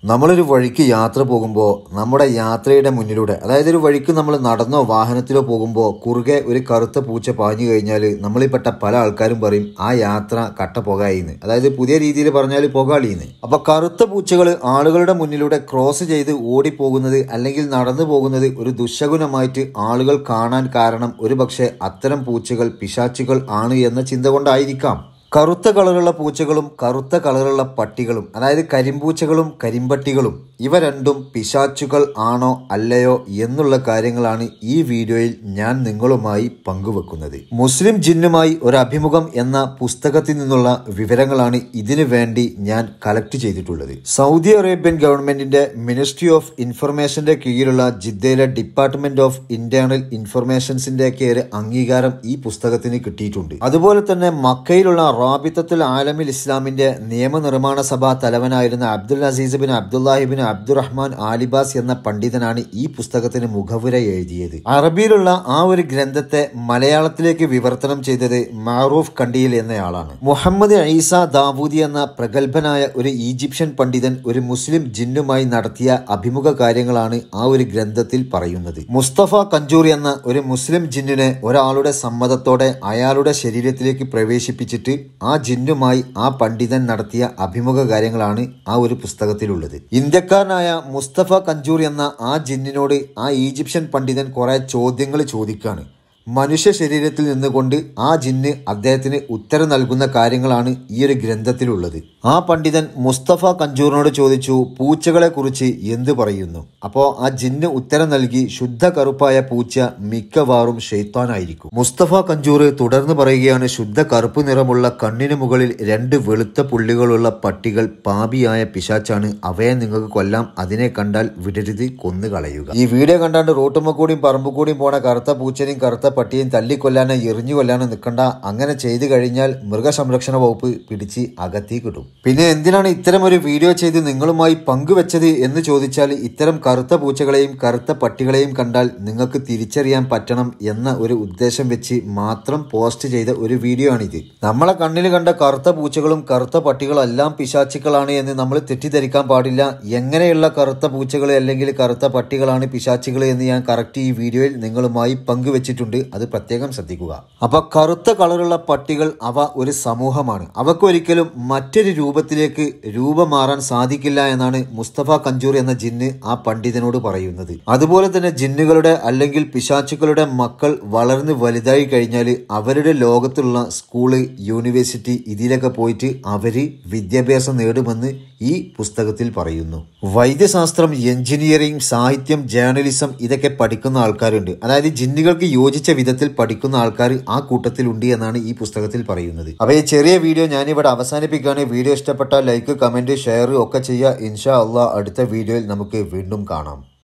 നമ്മളൊരു വഴിക്ക് യാത്ര പോകുമ്പോൾ നമ്മുടെ യാത്രയുടെ മുന്നിലൂടെ അതായത് ഒരു വഴിക്ക് നമ്മൾ നടന്നോ വാഹനത്തിലോ പോകുമ്പോൾ കുറുകെ ഒരു കറുത്ത പൂച്ച പാഞ്ഞു കഴിഞ്ഞാൽ നമ്മളിൽപ്പെട്ട പല ആൾക്കാരും പറയും ആ യാത്ര കട്ട പുകയിന്ന് അതായത് പുതിയ രീതിയിൽ പറഞ്ഞാൽ പുകാളിന്ന് അപ്പൊ കറുത്ത പൂച്ചകൾ ആളുകളുടെ മുന്നിലൂടെ ക്രോസ് ചെയ്ത് ഓടിപ്പോകുന്നത് അല്ലെങ്കിൽ നടന്നു പോകുന്നത് ഒരു ദുശകുനമായിട്ട് ആളുകൾ കാണാൻ കാരണം ഒരുപക്ഷെ അത്തരം പൂച്ചകൾ പിശാച്ചുകൾ ആണ് എന്ന ചിന്ത കൊണ്ടായിരിക്കാം കറുത്ത കളറുള്ള പൂച്ചകളും കറുത്ത കളറുള്ള പട്ടികളും അതായത് കരിമ്പൂച്ചകളും കരിമ്പട്ടികളും ഇവ രണ്ടും പിശാച്ചുകൾ ആണോ അല്ലയോ എന്നുള്ള കാര്യങ്ങളാണ് ഈ വീഡിയോയിൽ ഞാൻ നിങ്ങളുമായി പങ്കുവെക്കുന്നത് മുസ്ലിം ജിന്നുമായി ഒരു അഭിമുഖം എന്ന പുസ്തകത്തിൽ നിന്നുള്ള വിവരങ്ങളാണ് ഇതിനു വേണ്ടി ഞാൻ കളക്ട് ചെയ്തിട്ടുള്ളത് സൗദി അറേബ്യൻ ഗവൺമെന്റിന്റെ മിനിസ്ട്രി ഓഫ് ഇൻഫർമേഷന്റെ കീഴിലുള്ള ജിദ്ദയിലെ ഡിപ്പാർട്ട്മെന്റ് ഓഫ് ഇന്റേണൽ ഇൻഫർമേഷൻസിന്റെ ഒക്കെ ഒരു അംഗീകാരം ഈ പുസ്തകത്തിന് കിട്ടിയിട്ടുണ്ട് അതുപോലെ തന്നെ മക്കയിലുള്ള റാബിത്തത്തുൽ ആലമിൽ ഇസ്ലാമിന്റെ നിയമനിർമ്മാണ സഭാ തലവനായിരുന്ന അബ്ദുൽ അസീസ് ബിൻ അബ്ദുല്ലാഹിബിൻ അബ്ദുറഹ്മാൻ ആലിബാസ് എന്ന പണ്ഡിതനാണ് ഈ പുസ്തകത്തിന് മുഖവുര എഴുതിയത് അറബിയിലുള്ള ആ ഒരു ഗ്രന്ഥത്തെ മലയാളത്തിലേക്ക് വിവർത്തനം ചെയ്തത് മാറൂഫ് കണ്ടിയിൽ എന്നയാളാണ് മുഹമ്മദ് ഈസ ദാവൂദി എന്ന പ്രഗത്ഭനായ ഒരു ഈജിപ്ഷ്യൻ പണ്ഡിതൻ ഒരു മുസ്ലിം ജിന്നുമായി നടത്തിയ അഭിമുഖ കാര്യങ്ങളാണ് ആ ഒരു ഗ്രന്ഥത്തിൽ പറയുന്നത് മുസ്തഫ കഞ്ചൂർ എന്ന ഒരു മുസ്ലിം ജിന്നിനെ ഒരാളുടെ സമ്മതത്തോടെ അയാളുടെ ശരീരത്തിലേക്ക് പ്രവേശിപ്പിച്ചിട്ട് ആ ജിന്നുമായി ആ പണ്ഡിതൻ നടത്തിയ അഭിമുഖ കാര്യങ്ങളാണ് ആ ഒരു പുസ്തകത്തിലുള്ളത് ഇന്ത്യക്കാരനായ മുസ്തഫ കഞ്ചൂർ എന്ന ആ ജിന്നിനോട് ആ ഈജിപ്ഷ്യൻ പണ്ഡിതൻ കുറെ ചോദ്യങ്ങൾ ചോദിക്കാണ് മനുഷ്യ ശരീരത്തിൽ നിന്നുകൊണ്ട് ആ ജിന്ന് അദ്ദേഹത്തിന് ഉത്തരം നൽകുന്ന കാര്യങ്ങളാണ് ഈ ഒരു ഗ്രന്ഥത്തിലുള്ളത് ആ പണ്ഡിതൻ മുസ്തഫ കഞ്ചൂറിനോട് ചോദിച്ചു പൂച്ചകളെ കുറിച്ച് എന്ത് പറയുന്നു അപ്പോ ആ ജിന്ന് ഉത്തരം നൽകി ശുദ്ധ കറുപ്പായ പൂച്ച മിക്കവാറും ഷെയ്ത്താനായിരിക്കും മുസ്തഫ കഞ്ചൂർ തുടർന്ന് പറയുകയാണ് ശുദ്ധ കറുപ്പ് നിറമുള്ള കണ്ണിന് മുകളിൽ രണ്ട് വെളുത്ത പുള്ളികളുള്ള പട്ടികൾ പാപിയായ പിശാച്ചാണ് അവയെ നിങ്ങൾക്ക് കൊല്ലാം അതിനെ കണ്ടാൽ വിടരുത് കൊന്നു കളയുക ഈ വീഡിയോ കണ്ടാണ്ട് റോട്ടുമ്മ കൂടിയും പറമ്പ് കൂടിയും പോണ കറുത്ത പൂച്ചനെയും കറുത്ത പട്ടിയും തല്ലിക്കൊല്ലാനോ എറിഞ്ഞു കൊല്ലാനോ നിൽക്കണ്ട അങ്ങനെ ചെയ്തു കഴിഞ്ഞാൽ മൃഗസംരക്ഷണ വകുപ്പ് പിടിച്ച് അകത്തി കിട്ടും പിന്നെ എന്തിനാണ് ഇത്തരം ഒരു വീഡിയോ ചെയ്ത് നിങ്ങളുമായി പങ്കുവെച്ചത് എന്ന് ചോദിച്ചാൽ ഇത്തരം കറുത്ത പൂച്ചകളെയും കറുത്ത പട്ടികളെയും കണ്ടാൽ നിങ്ങൾക്ക് തിരിച്ചറിയാൻ പറ്റണം എന്ന ഒരു ഉദ്ദേശം വെച്ച് മാത്രം പോസ്റ്റ് ചെയ്ത ഒരു വീഡിയോ ആണിത് നമ്മളെ കണ്ണിൽ കണ്ട കറുത്ത പൂച്ചകളും കറുത്ത പട്ടികളും എല്ലാം പിശാച്ചുക്കളാണ് എന്ന് നമ്മൾ തെറ്റിദ്ധരിക്കാൻ പാടില്ല എങ്ങനെയുള്ള കറുത്ത പൂച്ചകൾ അല്ലെങ്കിൽ കറുത്ത പട്ടികളാണ് പിശാച്ചുകൾ എന്ന് ഞാൻ കറക്റ്റ് ഈ വീഡിയോയിൽ നിങ്ങളുമായി പങ്കുവെച്ചിട്ടുണ്ട് അത് പ്രത്യേകം ശ്രദ്ധിക്കുക അപ്പൊ കറുത്ത കളറുള്ള പട്ടികൾ അവ ഒരു സമൂഹമാണ് അവക്കൊരിക്കലും മറ്റൊരു രൂപത്തിലേക്ക് രൂപം മാറാൻ സാധിക്കില്ല എന്നാണ് മുസ്തഫ കഞ്ചൂർ എന്ന ജിന്ന് ആ പണ്ഡിതനോട് പറയുന്നത് അതുപോലെ തന്നെ ജിന്നുകളുടെ അല്ലെങ്കിൽ പിശാച്ചുക്കളുടെ മക്കൾ വളർന്ന് വലുതായി കഴിഞ്ഞാൽ അവരുടെ ലോകത്തുള്ള സ്കൂള് യൂണിവേഴ്സിറ്റി ഇതിലൊക്കെ പോയിട്ട് അവര് വിദ്യാഭ്യാസം നേടുമെന്ന് ഈ പുസ്തകത്തിൽ പറയുന്നു വൈദ്യശാസ്ത്രം എഞ്ചിനീയറിംഗ് സാഹിത്യം ജേർണലിസം ഇതൊക്കെ പഠിക്കുന്ന ആൾക്കാരുണ്ട് അതായത് ജിന്നുകൾക്ക് യോജിച്ച വിധത്തിൽ പഠിക്കുന്ന ആൾക്കാർ ആ കൂട്ടത്തിലുണ്ട് എന്നാണ് ഈ പുസ്തകത്തിൽ പറയുന്നത് അപ്പൊ ഈ ചെറിയ വീഡിയോ ഞാനിവിടെ അവസാനിപ്പിക്കുകയാണ് വീഡിയോ ഇഷ്ടപ്പെട്ടാൽ ലൈക്ക് കമന്റ് ഷെയർ ഒക്കെ ചെയ്യുക ഇൻഷാ അള്ളാഹ് അടുത്ത വീഡിയോയിൽ നമുക്ക് വീണ്ടും കാണാം